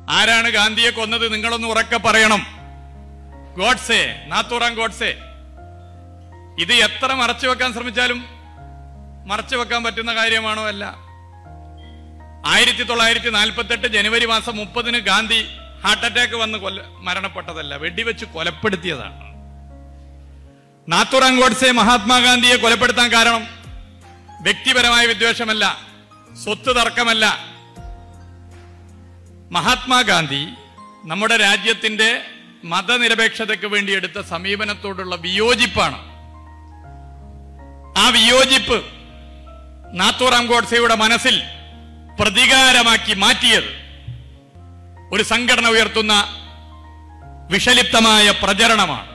ആരാണ് ഗാന്ധിയെ കൊന്നത് നിങ്ങളൊന്ന് ഉറക്കെ പറയണം ഗോഡ്സെ നാത്തൂറാം ഗോഡ്സെ ഇത് എത്ര മറച്ചു വെക്കാൻ ശ്രമിച്ചാലും മറച്ചു വെക്കാൻ പറ്റുന്ന കാര്യമാണോ അല്ല ആയിരത്തി തൊള്ളായിരത്തി നാൽപ്പത്തെട്ട് ജനുവരി മാസം മുപ്പതിന് ഗാന്ധി ഹാർട്ട് അറ്റാക്ക് വന്ന് കൊല്ല മരണപ്പെട്ടതല്ല വെടിവെച്ച് കൊലപ്പെടുത്തിയതാണ് നാത്തുറാം ഗോഡ്സെ മഹാത്മാഗാന്ധിയെ കൊലപ്പെടുത്താൻ കാരണം വ്യക്തിപരമായ വിദ്വേഷമല്ല സ്വത്ത് തർക്കമല്ല മഹാത്മാഗാന്ധി നമ്മുടെ രാജ്യത്തിന്റെ മതനിരപേക്ഷതയ്ക്ക് വേണ്ടി എടുത്ത സമീപനത്തോടുള്ള വിയോജിപ്പാണ് ആ വിയോജിപ്പ് നാത്തോറാം ഗോഡ്സെയുടെ മനസ്സിൽ പ്രതികാരമാക്കി മാറ്റിയത് ഒരു സംഘടന ഉയർത്തുന്ന വിഷലിപ്തമായ പ്രചരണമാണ്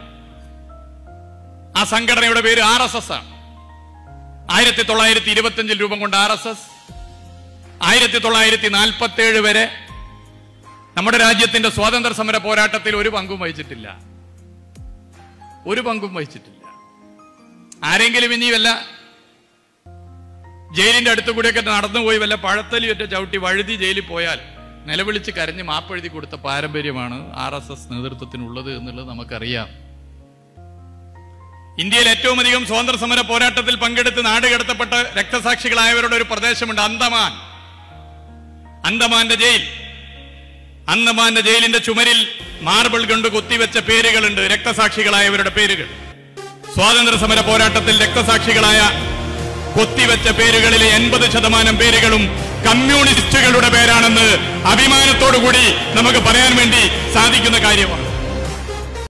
ആ സംഘടനയുടെ പേര് ആർ എസ് എസ് ആണ് ആയിരത്തി തൊള്ളായിരത്തി ഇരുപത്തിയഞ്ചിൽ രൂപം കൊണ്ട ആർ എസ് എസ് ആയിരത്തി തൊള്ളായിരത്തി നാൽപ്പത്തി ഏഴ് വരെ നമ്മുടെ രാജ്യത്തിന്റെ സ്വാതന്ത്ര്യ സമര പോരാട്ടത്തിൽ ഒരു പങ്കും വഹിച്ചിട്ടില്ല ഒരു പങ്കും വഹിച്ചിട്ടില്ല ആരെങ്കിലും ഇനി വല്ല ജയിലിന്റെ അടുത്ത് കൂടെയൊക്കെ നടന്നുപോയി വല്ല പഴത്തലി ഒറ്റ ചവിട്ടി വഴുതി ജയിലിൽ പോയാൽ നിലവിളിച്ച് കരഞ്ഞ് മാപ്പെഴുതി കൊടുത്ത പാരമ്പര്യമാണ് ആർ എസ് എസ് നേതൃത്വത്തിനുള്ളത് എന്നുള്ളത് നമുക്കറിയാം ഇന്ത്യയിൽ ഏറ്റവും അധികം സ്വാതന്ത്ര്യ സമര പോരാട്ടത്തിൽ പങ്കെടുത്ത് നാട് കടത്തപ്പെട്ട രക്തസാക്ഷികളായവരുടെ ഒരു പ്രദേശമുണ്ട് അന്തമാൻ അന്തമാന്റെ ജയിൽ അന്തമാന്റെ ജയിലിന്റെ ചുമരിൽ മാർബിൾ കൊണ്ട് കുത്തിവെച്ച പേരുകളുണ്ട് രക്തസാക്ഷികളായവരുടെ പേരുകൾ സ്വാതന്ത്ര്യ സമര പോരാട്ടത്തിൽ രക്തസാക്ഷികളായ കൊത്തിവെച്ച പേരുകളിലെ എൺപത് ശതമാനം പേരുകളും കമ്മ്യൂണിസ്റ്റുകളുടെ പേരാണെന്ന് അഭിമാനത്തോടുകൂടി നമുക്ക് പറയാൻ വേണ്ടി സാധിക്കുന്ന കാര്യമാണ്